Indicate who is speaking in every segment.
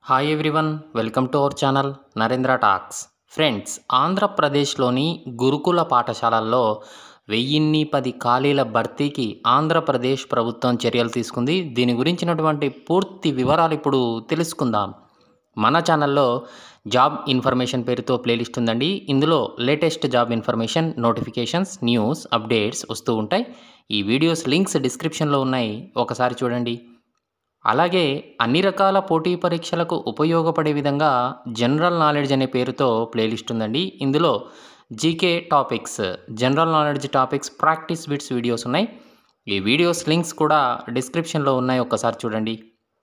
Speaker 1: hi everyone welcome to our channel Narendra talks friends ఆంధ్రప్రదేశ్లోని గురుకుల పాఠశాలల్లో వెయ్యిన్ని పది ఖాళీల భర్తీకి ఆంధ్రప్రదేశ్ ప్రభుత్వం చర్యలు తీసుకుంది దీని గురించినటువంటి పూర్తి వివరాలు ఇప్పుడు తెలుసుకుందాం మన ఛానల్లో జాబ్ ఇన్ఫర్మేషన్ పేరుతో ప్లేలిస్ట్ ఉందండి ఇందులో latest job information notifications news updates వస్తూ ఉంటాయి ఈ వీడియోస్ లింక్స్ డిస్క్రిప్షన్లో ఉన్నాయి ఒకసారి చూడండి అలాగే అన్ని రకాల పోటీ పరీక్షలకు ఉపయోగపడే విధంగా జనరల్ నాలెడ్జ్ అనే పేరుతో ప్లేలిస్ట్ ఉందండి ఇందులో GK topics general knowledge topics practice bits videos ఉన్నాయి ఈ వీడియోస్ లింక్స్ కూడా డిస్క్రిప్షన్లో ఉన్నాయి ఒక్కసారి చూడండి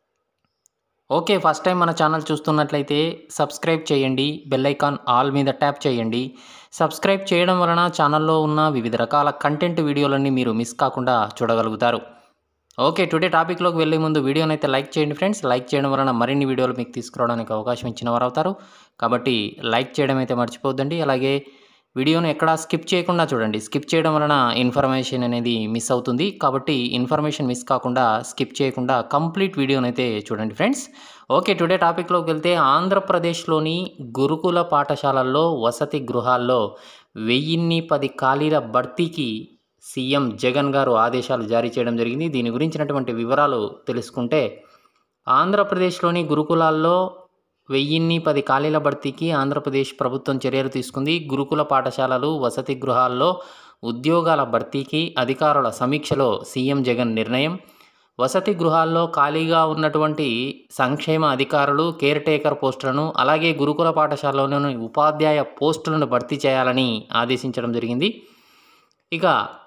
Speaker 1: ఓకే ఫస్ట్ టైం మన ఛానల్ చూస్తున్నట్లయితే సబ్స్క్రైబ్ చేయండి బెల్ ఐకాన్ ఆల్ మీద ట్యాప్ చేయండి సబ్స్క్రైబ్ చేయడం వలన ఛానల్లో ఉన్న వివిధ రకాల కంటెంట్ వీడియోలన్నీ మీరు మిస్ కాకుండా చూడగలుగుతారు ఓకే టుడే టాపిక్లోకి వెళ్ళే ముందు వీడియోని అయితే లైక్ చేయండి ఫ్రెండ్స్ లైక్ చేయడం వలన మరిన్ని వీడియోలు మీకు తీసుకురావడానికి అవకాశం ఇచ్చిన వారు అవుతారు కాబట్టి లైక్ చేయడం అయితే మర్చిపోద్దండి అలాగే వీడియోను ఎక్కడా స్కిప్ చేయకుండా చూడండి స్కిప్ చేయడం వలన ఇన్ఫర్మేషన్ అనేది మిస్ అవుతుంది కాబట్టి ఇన్ఫర్మేషన్ మిస్ కాకుండా స్కిప్ చేయకుండా కంప్లీట్ వీడియోని అయితే చూడండి ఫ్రెండ్స్ ఓకే టుడే టాపిక్లోకి వెళ్తే ఆంధ్రప్రదేశ్లోని గురుకుల పాఠశాలల్లో వసతి గృహాల్లో వెయ్యిన్ని పది ఖాళీల భర్తీకి సీఎం జగన్ గారు ఆదేశాలు జారీ చేయడం జరిగింది దీని గురించినటువంటి వివరాలు తెలుసుకుంటే ఆంధ్రప్రదేశ్లోని గురుకులాల్లో వెయ్యిన్ని పది ఖాళీల భర్తీకి ఆంధ్రప్రదేశ్ ప్రభుత్వం చర్యలు తీసుకుంది గురుకుల పాఠశాలలు వసతి గృహాల్లో ఉద్యోగాల భర్తీకి అధికారుల సమీక్షలో సీఎం జగన్ నిర్ణయం వసతి గృహాల్లో ఖాళీగా ఉన్నటువంటి సంక్షేమ అధికారులు కేర్ టేకర్ పోస్టులను అలాగే గురుకుల పాఠశాలలోని ఉపాధ్యాయ పోస్టులను భర్తీ చేయాలని ఆదేశించడం జరిగింది ఇక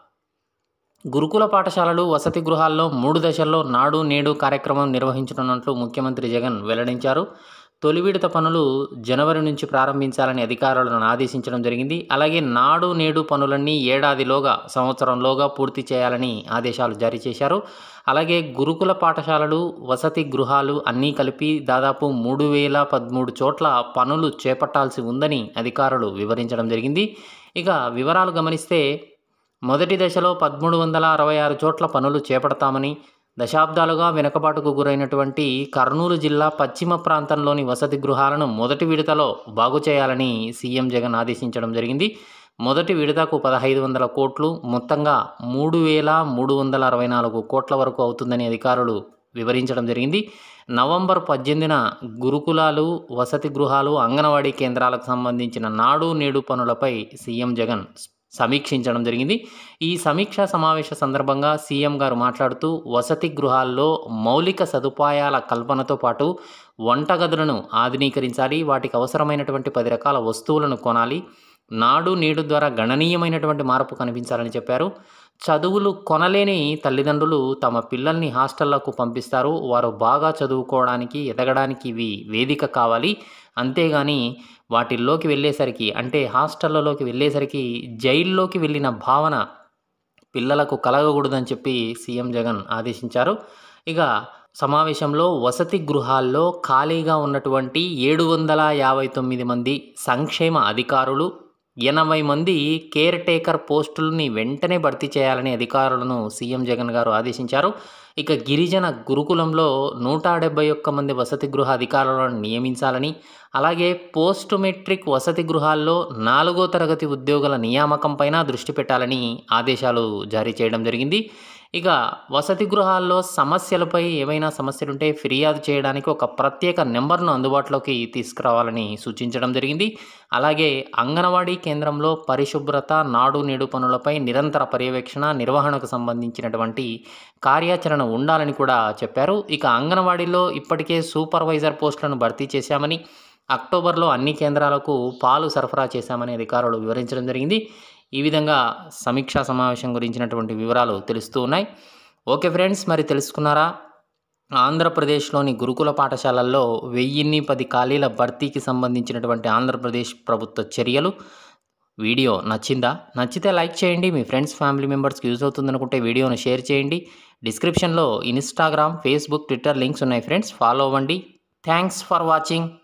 Speaker 1: గురుకుల పాఠశాలలు వసతి గృహాల్లో మూడు దశల్లో నాడు నేడు కార్యక్రమం నిర్వహించనున్నట్లు ముఖ్యమంత్రి జగన్ వెల్లడించారు తొలి విడత పనులు జనవరి నుంచి ప్రారంభించాలని అధికారులను ఆదేశించడం జరిగింది అలాగే నాడు నేడు పనులన్నీ ఏడాదిలోగా సంవత్సరంలోగా పూర్తి చేయాలని ఆదేశాలు జారీ చేశారు అలాగే గురుకుల పాఠశాలలు వసతి గృహాలు అన్నీ కలిపి దాదాపు మూడు వేల పదమూడు చోట్ల పనులు చేపట్టాల్సి ఉందని అధికారులు వివరించడం జరిగింది ఇక వివరాలు గమనిస్తే మొదటి దశలో పదమూడు వందల అరవై ఆరు చోట్ల పనులు చేపడతామని దశాబ్దాలుగా వెనుకబాటుకు గురైనటువంటి కర్నూలు జిల్లా పశ్చిమ ప్రాంతంలోని వసతి గృహాలను మొదటి విడతలో బాగు చేయాలని సీఎం జగన్ ఆదేశించడం జరిగింది మొదటి విడతకు పదహైదు వందల కోట్లు మొత్తంగా మూడు వేల మూడు వందల అరవై నాలుగు కోట్ల వరకు అవుతుందని అధికారులు వివరించడం జరిగింది నవంబర్ పద్దెనిమిదిన గురుకులాలు వసతి గృహాలు అంగన్వాడీ కేంద్రాలకు సంబంధించిన నాడు నేడు పనులపై సీఎం జగన్ సమీక్షించడం జరిగింది ఈ సమీక్షా సమావేశ సందర్భంగా సీఎం గారు మాట్లాడుతూ వసతి గృహాల్లో మౌలిక సదుపాయాల కల్పనతో పాటు వంటగదులను ఆధునీకరించాలి వాటికి అవసరమైనటువంటి పది రకాల వస్తువులను కొనాలి నాడు నేడు ద్వారా గణనీయమైనటువంటి మార్పు కనిపించాలని చెప్పారు చదువులు కొనలేని తల్లిదండ్రులు తమ పిల్లల్ని హాస్టళ్లకు పంపిస్తారు వారు బాగా చదువుకోవడానికి ఎదగడానికి ఇవి వేదిక కావాలి అంతేగాని వాటిల్లోకి వెళ్ళేసరికి అంటే హాస్టళ్లలోకి వెళ్ళేసరికి జైల్లోకి వెళ్ళిన భావన పిల్లలకు కలగకూడదని చెప్పి సీఎం జగన్ ఆదేశించారు ఇక సమావేశంలో వసతి గృహాల్లో ఖాళీగా ఉన్నటువంటి ఏడు వందల యాభై తొమ్మిది మంది సంక్షేమ అధికారులు ఎనభై మంది కేర్ టేకర్ పోస్టులని వెంటనే భర్తీ చేయాలని అధికారులను సీఎం జగన్ గారు ఆదేశించారు ఇక గిరిజన గురుకులంలో నూట డెబ్బై ఒక్క మంది వసతి గృహ అధికారులను నియమించాలని అలాగే పోస్ట్ మెట్రిక్ వసతి గృహాల్లో నాలుగో తరగతి ఉద్యోగుల నియామకం పైన దృష్టి పెట్టాలని ఆదేశాలు జారీ చేయడం జరిగింది ఇక వసతి గృహాల్లో సమస్యలపై ఏవైనా సమస్యలుంటే ఫిర్యాదు చేయడానికి ఒక ప్రత్యేక నెంబర్ను అందుబాటులోకి తీసుకురావాలని సూచించడం జరిగింది అలాగే అంగన్వాడీ కేంద్రంలో పరిశుభ్రత నాడు నేడు పనులపై నిరంతర పర్యవేక్షణ నిర్వహణకు సంబంధించినటువంటి కార్యాచరణ ఉండాలని కూడా చెప్పారు ఇక అంగన్వాడీలో ఇప్పటికే సూపర్వైజర్ పోస్టులను భర్తీ చేశామని అక్టోబర్లో అన్ని కేంద్రాలకు పాలు సరఫరా చేశామని అధికారులు వివరించడం జరిగింది ఈ విధంగా సమీక్షా సమావేశం గురించినటువంటి వివరాలు తెలుస్తూ ఉన్నాయి ఓకే ఫ్రెండ్స్ మరి తెలుసుకున్నారా ఆంధ్రప్రదేశ్లోని గురుకుల పాఠశాలల్లో వెయ్యిన్ని పది ఖాళీల భర్తీకి సంబంధించినటువంటి ఆంధ్రప్రదేశ్ ప్రభుత్వ చర్యలు వీడియో నచ్చిందా నచ్చితే లైక్ చేయండి మీ ఫ్రెండ్స్ ఫ్యామిలీ మెంబర్స్కి యూజ్ అవుతుంది అనుకుంటే వీడియోను షేర్ చేయండి డిస్క్రిప్షన్లో ఇన్స్టాగ్రామ్ ఫేస్బుక్ ట్విట్టర్ లింక్స్ ఉన్నాయి ఫ్రెండ్స్ ఫాలో అవ్వండి థ్యాంక్స్ ఫర్ వాచింగ్